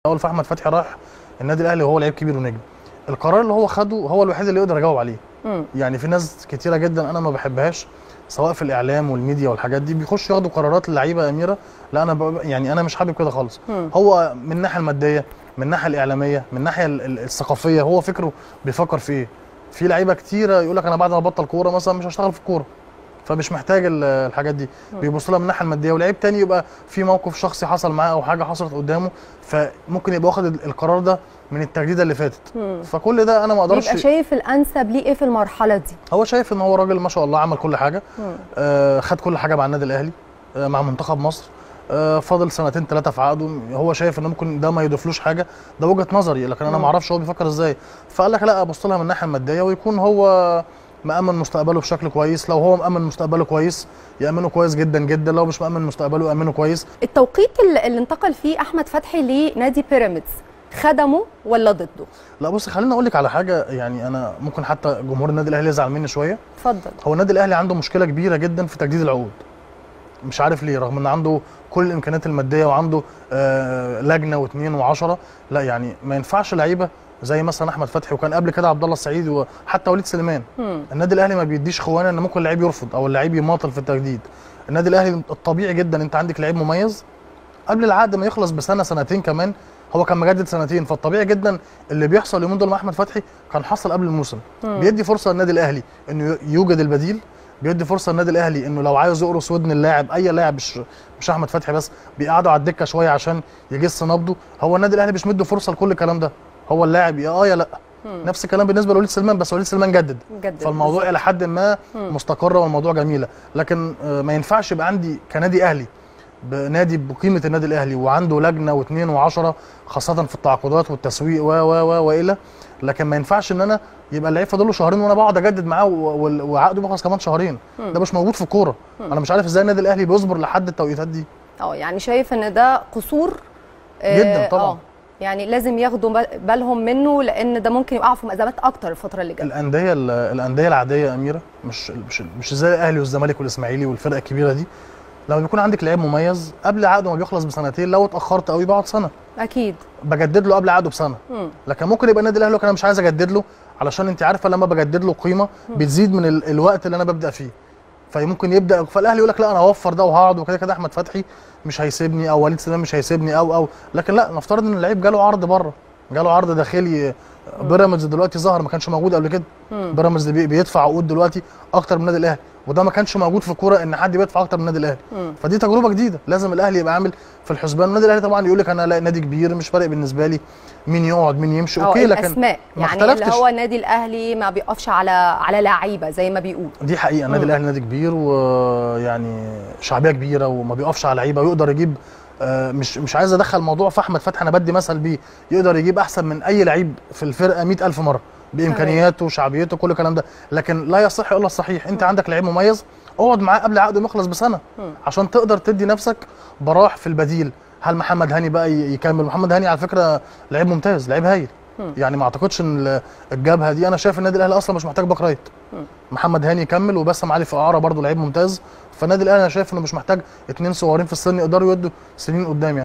اول فاحمد فتحي راح النادي الاهلي وهو لعيب كبير ونجم القرار اللي هو خده هو الوحيد اللي يقدر يجاوب عليه مم. يعني في ناس كتيره جدا انا ما بحبهاش سواء في الاعلام والميديا والحاجات دي بيخشوا ياخدوا قرارات اللعيبه يا اميره لا انا ب... يعني انا مش حابب كده خالص مم. هو من الناحيه الماديه من الناحيه الاعلاميه من الناحيه ال- ال- الثقافيه هو فكره بيفكر في ايه في لعيبه كتيره يقول لك انا بعد ما ابطل كوره مثلا مش هشتغل في الكوره فمش محتاج ال- الحاجات دي بيبص لها من الناحيه الماديه ولعيب تاني يبقى في موقف شخصي حصل معاه او حاجه حصلت قدامه فممكن يبقى واخد ال- القرار ده من التجديده اللي فاتت مم. فكل ده انا ما اقدرش يبقى شايف الانسب ليه ايه في المرحله دي هو شايف ان هو راجل ما شاء الله عمل كل حاجه مم. آه خد كل حاجه مع النادي الاهلي آه مع منتخب مصر آه فاضل سنتين ثلاثه في عقده هو شايف ان ممكن ده ما يضيفلوش حاجه ده وجهه نظري لكن انا مم. ما اعرفش هو بيفكر ازاي فقال لك لا ابص لها من الناحيه الماديه ويكون هو مأمن مستقبله بشكل كويس لو هو مأمن مستقبله كويس يأمنه كويس جدا جدا لو مش مأمن مستقبله يأمنه كويس التوقيت اللي اللي انتقل فيه احمد فتحي لنادي بيراميدز خدمه ولا ضده لا بص خليني اقول لك على حاجه يعني انا ممكن حتى جمهور النادي الاهلي يزعل مني شويه اتفضل هو النادي الاهلي عنده مشكله كبيره جدا في تجديد العقود مش عارف ليه رغم ان عنده كل الامكانيات الماديه وعنده آه لجنه واثنين وعشرة لا يعني ما ينفعش لعيبه زي مثلا احمد فتحي وكان قبل كده عبد الله السعيد وحتى وليد سليمان مم. النادي الاهلي ما بيديش خوانه ان ممكن اللعيب يرفض او اللعيب يماطل في التجديد النادي الاهلي الطبيعي جدا انت عندك لعيب مميز قبل العقد ما يخلص بسنه سنتين كمان هو كان مجدد سنتين فالطبيعي جدا اللي بيحصل اليومين دول مع احمد فتحي كان حصل قبل الموسم مم. بيدي فرصه للنادي الاهلي انه يوجد البديل بيدي فرصه للنادي الاهلي انه لو عايز يقرص ودن اللاعب اي لاعب مش مش احمد فتحي بس بيقعدوا على الدكه شويه عشان يجس نبضه هو النادي الاهلي مش مدي فرصه لكل الكلام ده هو اللاعب يا اه يا لا مم. نفس الكلام بالنسبه لوليد سلمان بس وليد سلمان جدد جدا فالموضوع الى حد ما مم. مستقره والموضوع جميله لكن آه، ما ينفعش يبقى عندي كنادي اهلي بنادي بقيمه النادي الاهلي وعنده لجنه واثنين وعشرة خاصه في التعاقدات والتسويق و و و والى لكن ما ينفعش ان انا يبقى اللعيب فاضل له شهرين وانا بقعد اجدد معاه و- وال- وعقده بيخلص كمان شهرين مم. ده مش موجود في الكوره مم. انا مش عارف ازاي النادي الاهلي بيصبر لحد التوقيتات دي اه يعني شايف ان ده قصور آه، جداً طبعاً. آه، يعني لازم ياخدوا بال- بالهم منه لان ده ممكن يوقعوا في ازمات اكتر الفتره اللي جايه الانديه ال- الانديه العاديه يا اميره مش مش مش زي الاهلي والزمالك والاسماعيلي والفرق الكبيره دي لما بيكون عندك لعيب مميز قبل عقده ما بيخلص بسنتين لو اتاخرت قوي بقعد سنه اكيد بجدد له قبل عقده بسنه مم. لكن ممكن يبقى النادي الاهلي يقول لك انا مش عايز اجدد له علشان انت عارفه لما بجدد له قيمه بتزيد من ال- الوقت اللي انا ببدا فيه فممكن يبدا فالاهلي يقول لك لا انا هوفر ده وهقعد وكده كده احمد فتحي مش هيسيبني او وليد سليمان مش هيسيبني او او لكن لا نفترض ان اللعيب جاله عرض بره جاله عرض داخلي بيراميدز دلوقتي ظهر ما كانش موجود قبل كده مم. بيراميدز بي- بيدفع عقود دلوقتي اكتر من النادي الاهلي وده ما كانش موجود في الكوره ان حد بيدفع اكتر من النادي الاهلي مم. فدي تجربه جديده لازم الاهلي يبقى عامل في الحسبان النادي الاهلي طبعا يقول لك انا لا نادي كبير مش فارق بالنسبه لي مين يقعد مين يمشي اه اوكي لكن الاسماء ما يعني اللي اختلفتش. هو النادي الاهلي ما بيقفش على على لعيبه زي ما بيقول دي حقيقه النادي مم. الاهلي نادي كبير ويعني شعبيه كبيره وما بيقفش على لعيبه ويقدر يجيب آه، مش مش عايز ادخل موضوع في احمد فتحي انا بدي مثل بيه يقدر يجيب احسن من اي لعيب في الفرقه 100000 مره بامكانياته وشعبيته كل الكلام ده لكن لا يصح الا الصحيح انت عندك لعيب مميز اقعد معاه قبل عقده ما يخلص بسنه مم. عشان تقدر تدي نفسك براح في البديل هل محمد هاني بقى ي- يكمل محمد هاني على فكره لعيب ممتاز لعيب هايل مم. يعني ما اعتقدش ان ال- الجبهه دي انا شايف النادي الاهلي اصلا مش محتاج باك رايت مم. محمد هاني يكمل وبسام علي في اعاره برضه لعيب ممتاز فالنادي الاهلي انا شايف انه مش محتاج اتنين صغيرين في السن يقدروا يدوا سنين قدام يعني